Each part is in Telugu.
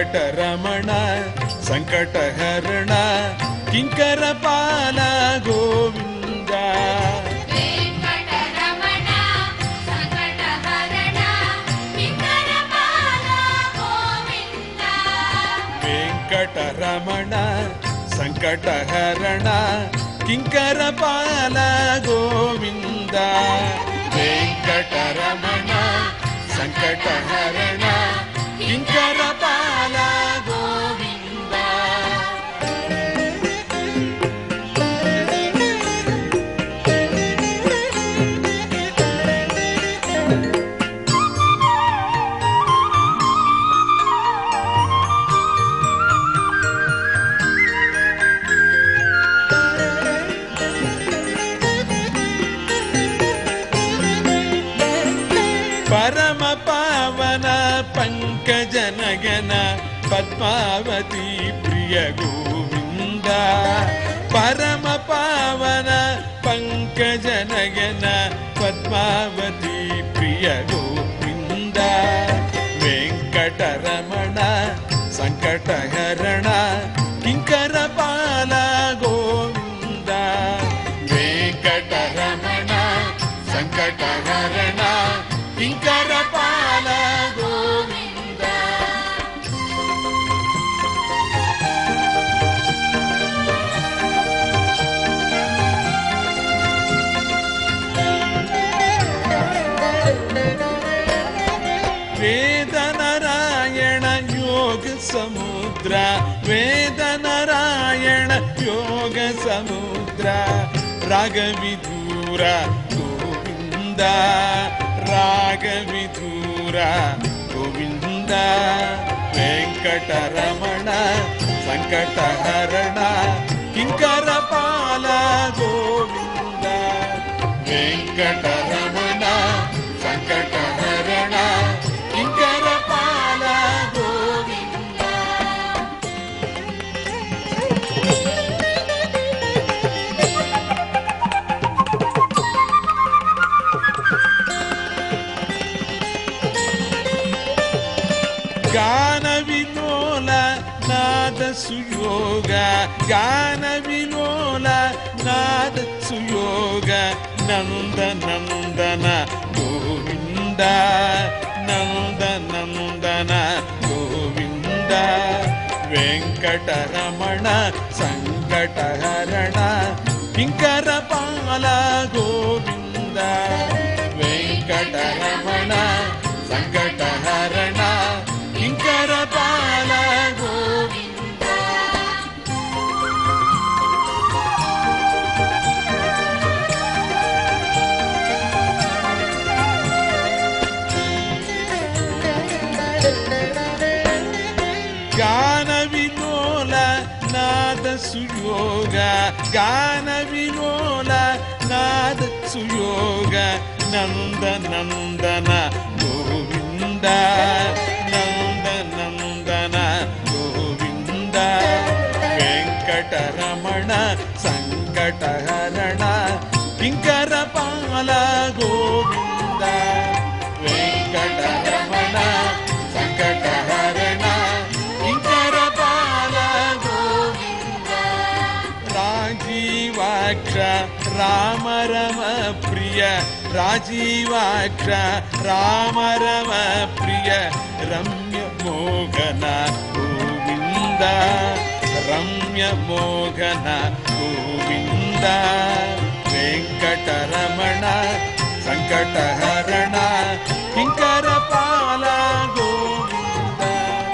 వెంకటరమణ సంకటహరణ కింకరపాల గోవింద వెంకటరమణ సంకటహరణ కింకరపాల గోవింద వెంకటరమణ సంకటహరణ కింకరపాల గోవింద వెంకటరమణ సంకటహరణ కింకరపాల గోవింద పరమ పావన పంకజ నగన పద్మావతి ప్రియ గోవింద పరమ పావన పంకజ నగన పద్మావతి ప్రియ గోవింద వెంకటరమణ సంకటహరణ కింకర పాల గోవింద వెంకటరమణ సంకటహరణ కింకర పాల గోవింద వేద నారాయణ యోగ సముద్ర వేద నారాయణ యోగ సముద్ర రాగవిధూర గోవింద రాగవిధూర గోవింద వెంకటరమణ సంకటహరణ కింకర పాల గోవింద వెంకటరమణ సంకటహరణ కింకర పాల గోవింద గాన విలోల నాద సుయోగ గాన విలోల నాద సుయోగ నంద నందన గోవింద నంద నందన గోవింద వెంకటరమణ సంకటహరణ కింకర పాల గోవింద వెంకటరమణ సంకటహరణ కింకర పాల గోవింద గాన విలోల నాద సుయోగ గాన విలోల నాద సుయోగ నంద నందన గోవింద నంద నందన గోవింద వెంకటరమణ సంకటహరణ కింకర పాల గోవింద వెంకటరమణ సంకటహరణ కింకర పాల గోవింద రాజీవాక్ష రామ రమ ప్రియ రాజీవాక్ష రామ రమ ప్రియ రమ్య మోగన గోవింద రమ్య మోగన గోవింద వెంకటరమణ సంకటహరణ కింకర పాల గోవింద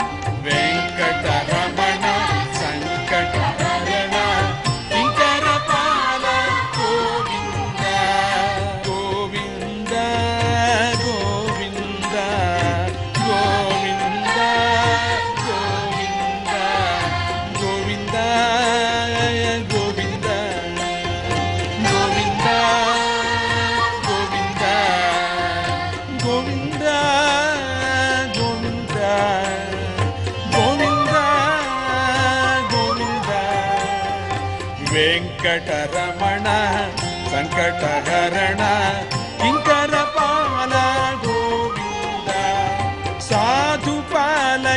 వెంకటరమణ సంకటహరణ కింకర పాల గోవింద గోవింద గోవింద గోవింద గోవింద గోవింద గోవింద గోవింద గోవింద గోవింద గోవింద గోవింద గోవింద వెంకటరమణ సంకటహరణ కింకర పాల గోవింద సాధు పాల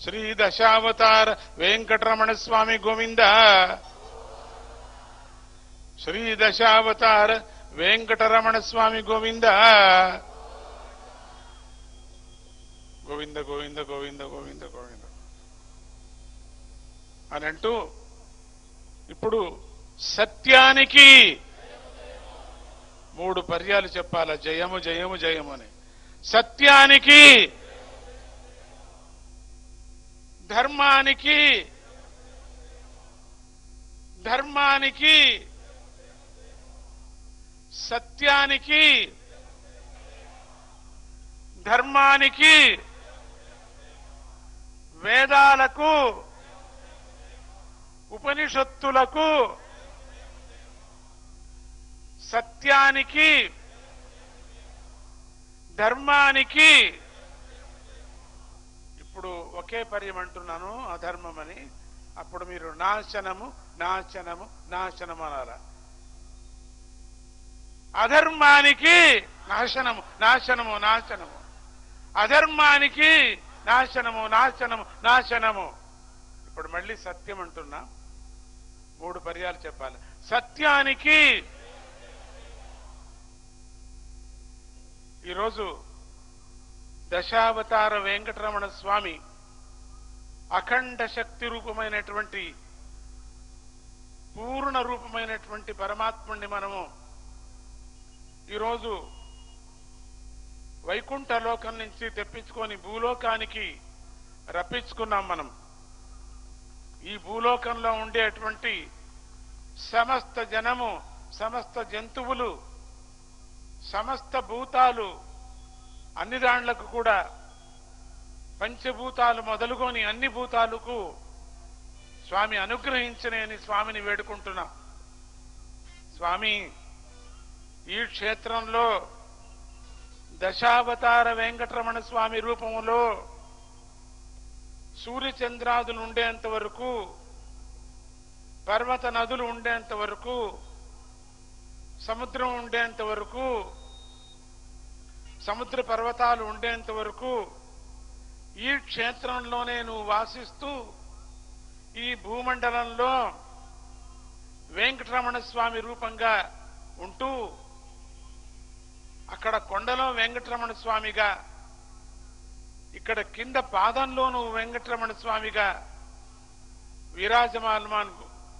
శ్రీ దశావతార వెంకటరమణ స్వామి గోవింద శ్రీ దశావతార వెంకటరమణ స్వామి గోవింద గోవింద గోవింద గోవింద గోవింద గోవింద అని అంటూ ఇప్పుడు సత్యానికి మూడు పర్యాలు చెప్పాల జయము జయము జయము అని సత్యానికి ధర్మానికి ధర్మానికి సత్యానికి ధర్మానికి వేదాలకు ఉపనిషత్తులకు సత్యానికి ధర్మానికి ఇప్పుడు ఒకే పర్యమంటున్నాను అధర్మం అని అప్పుడు మీరు నాశనము నాశనము నాశనము అనాల అధర్మానికి నాశనము నాశనము నాశనము అధర్మానికి నాశనము నాశనము నాశనము ఇప్పుడు మళ్ళీ సత్యం అంటున్నా మూడు పర్యాలు చెప్పాలి సత్యానికి ఈరోజు దశావతార వెంకటరమణ స్వామి అఖండ శక్తి రూపమైనటువంటి పూర్ణ రూపమైనటువంటి పరమాత్ముణ్ణి మనము ఈరోజు వైకుంఠ లోకం నుంచి తెప్పించుకొని భూలోకానికి రప్పించుకున్నాం మనం ఈ భూలోకంలో ఉండేటువంటి సమస్త జనము సమస్త జంతువులు సమస్త భూతాలు అన్ని దాండ్లకు కూడా పంచభూతాలు మొదలుకొని అన్ని భూతాలకు స్వామి అనుగ్రహించనేని స్వామిని వేడుకుంటున్నాం స్వామి ఈ క్షేత్రంలో దశావతార వెంకటరమణ స్వామి రూపంలో సూర్యచంద్రాదులు ఉండేంత వరకు పర్వత నదులు ఉండేంత వరకు సముద్రం ఉండేంత వరకు సముద్ర పర్వతాలు ఉండేంత వరకు ఈ క్షేత్రంలోనే నువ్వు వాసిస్తూ ఈ భూమండలంలో వెంకటరమణ స్వామి రూపంగా ఉంటూ అక్కడ కొండలో వెంకటరమణ స్వామిగా ఇక్కడ కింద పాదంలో నువ్వు వెంకటరమణ స్వామిగా విరాజమానమాన్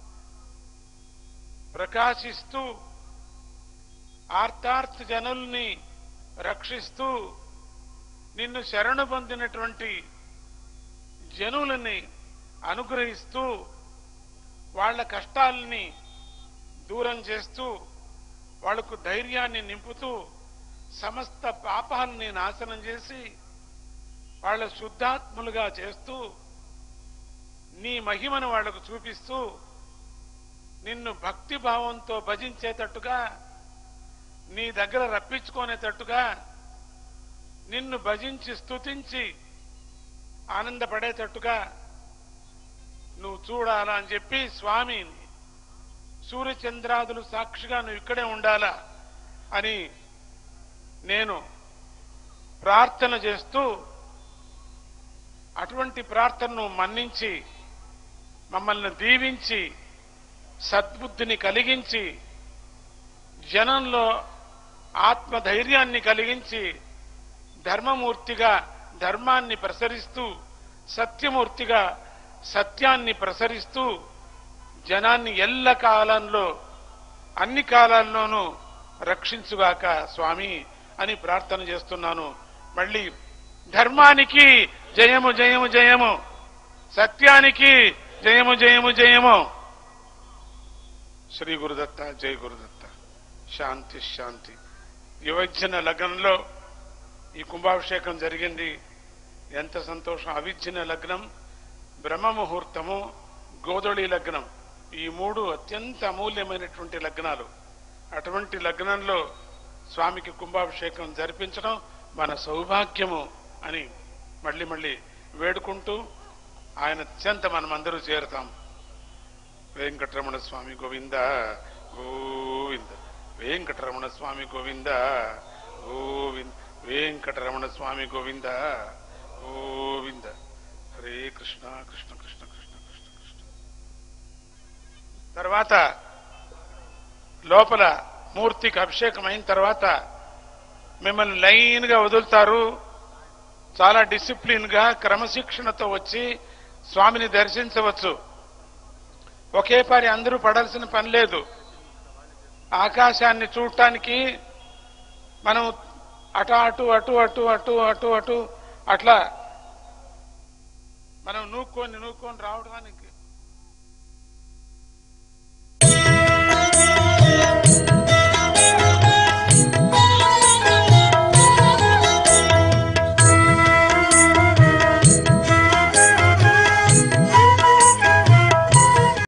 ప్రకాశిస్తూ ఆర్తార్థ జనుల్ని రక్షిస్తూ నిన్ను శరణు పొందినటువంటి జనులని అనుగ్రహిస్తూ వాళ్ళ కష్టాలని దూరం చేస్తూ వాళ్లకు ధైర్యాన్ని నింపుతూ సమస్త పాపాలని నాశనం చేసి వాళ్ళ శుద్ధాత్ములుగా చేస్తూ నీ మహిమను వాళ్లకు చూపిస్తూ నిన్ను భక్తి భావంతో భజించేటట్టుగా నీ దగ్గర రప్పించుకునేటట్టుగా నిన్ను భజించి స్తుతించి ఆనందపడేటట్టుగా నువ్వు చూడాలా అని చెప్పి స్వామి సూర్యచంద్రాదులు సాక్షిగా నువ్వు ఇక్కడే ఉండాలా అని నేను ప్రార్థన చేస్తూ అటువంటి ప్రార్థనను మన్నించి మమ్మల్ని దీవించి సద్బుద్ధిని కలిగించి జనంలో ఆత్మధైర్యాన్ని కలిగించి ధర్మమూర్తిగా ధర్మాన్ని ప్రసరిస్తూ సత్యమూర్తిగా సత్యాన్ని ప్రసరిస్తూ జనాన్ని ఎల్ల కాలంలో అన్ని కాలాల్లోనూ రక్షించుగాక స్వామి అని ప్రార్థన చేస్తున్నాను మళ్ళీ ధర్మానికి జయము జయము జయము సత్యానికి జయము జయము జయము శ్రీ గురుదత్త జయ గురుదత్త శాంతి శాంతి యువజన లగ్నంలో ఈ కుంభాభిషేకం జరిగింది ఎంత సంతోషం అవిచ్చిన లగ్నం బ్రహ్మ ముహూర్తము గోదళి లగ్నం ఈ మూడు అత్యంత అమూల్యమైనటువంటి లగ్నాలు అటువంటి లగ్నంలో స్వామికి కుంభాభిషేకం జరిపించడం మన సౌభాగ్యము అని మళ్ళీ మళ్ళీ వేడుకుంటూ ఆయన చెంత మనమందరూ చేరుతాం వెంకటరమణ స్వామి గోవింద గోవింద వెంకటరమణ స్వామి గోవింద గోవింద వెంకటరమణ స్వామి గోవింద గోవింద హరే కృష్ణ కృష్ణ కృష్ణ కృష్ణ కృష్ణ కృష్ణ తర్వాత లోపల మూర్తికి అభిషేకం అయిన తర్వాత మిమ్మల్ని లైన్ గా వదులుతారు చాలా డిసిప్లిన్ గా క్రమశిక్షణతో వచ్చి స్వామిని దర్శించవచ్చు ఒకే పారి అందరూ పడాల్సిన పని లేదు ఆకాశాన్ని చూడటానికి మనం అటు అటు అటు అటు అటు అటు అటు అట్లా మనం నూక్కొని నూక్కొని రావడానికి